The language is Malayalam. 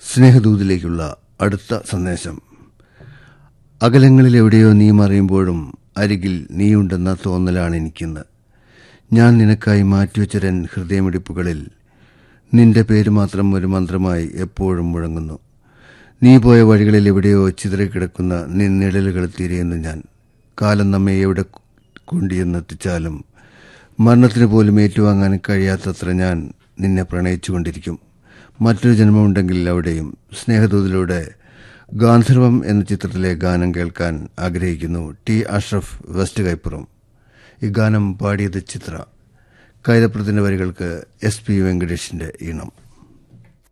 സ്നേഹദൂതിലേക്കുള്ള അടുത്ത സന്ദേശം അകലങ്ങളിൽ എവിടെയോ നീ മറിയുമ്പോഴും അരികിൽ നീയുണ്ടെന്ന തോന്നലാണ് എനിക്കിന്ന് ഞാൻ നിനക്കായി മാറ്റിവെച്ച ഹൃദയമിടിപ്പുകളിൽ നിന്റെ പേര് മാത്രം ഒരു മന്ത്രമായി എപ്പോഴും മുഴങ്ങുന്നു നീ പോയ വഴികളിൽ എവിടെയോ ചിതറിക്കിടക്കുന്ന നിന്നിഴലുകൾ തിരയുന്നു ഞാൻ കാലം നമ്മെ എവിടെ കൊണ്ടിയെന്നെത്തിച്ചാലും മരണത്തിന് പോലും ഏറ്റുവാങ്ങാൻ കഴിയാത്തത്ര ഞാൻ നിന്നെ പ്രണയിച്ചുകൊണ്ടിരിക്കും മറ്റൊരു ജന്മമുണ്ടെങ്കിൽ അവിടെയും സ്നേഹദൂതിലൂടെ ഗാന്ധർവം എന്ന ചിത്രത്തിലെ ഗാനം കേൾക്കാൻ ആഗ്രഹിക്കുന്നു ടി അഷ്റഫ് വെസ്റ്റ് കൈപ്പുറം ഈ ഗാനം പാടിയത് ചിത്ര കൈതപ്രത്തിന്റെ വരികൾക്ക് എസ് പി വെങ്കടേഷിന്റെ ഈണം